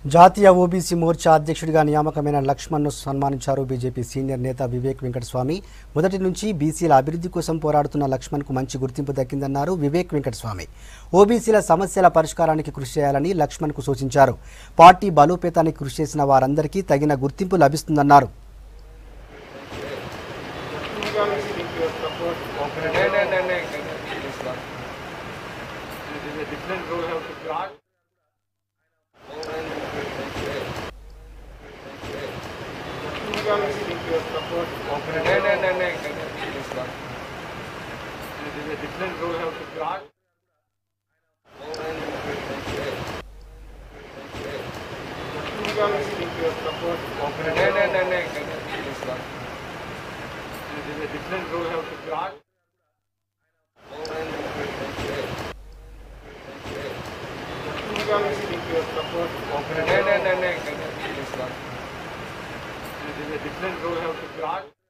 జాతీయ ఓబీసీ మోర్చా అధ్యక్షుడిగా నియామకమైన లక్ష్మణ్ను సన్మానించారు బీజేపీ సీనియర్ నేత వివేక్ వెంకటస్వామి మొదటి నుంచి బీసీల అభివృద్ధి కోసం పోరాడుతున్న లక్ష్మణ్కు మంచి గుర్తింపు దక్కిందన్నారు వివేక్ వెంకటస్వామి ఓబీసీల సమస్యల పరిష్కారానికి కృషి చేయాలని లక్ష్మణ్కు సూచించారు పార్టీ బలోపేతానికి కృషి చేసిన వారందరికీ తగిన గుర్తింపు లభిస్తుందన్నారు different role have to grasp.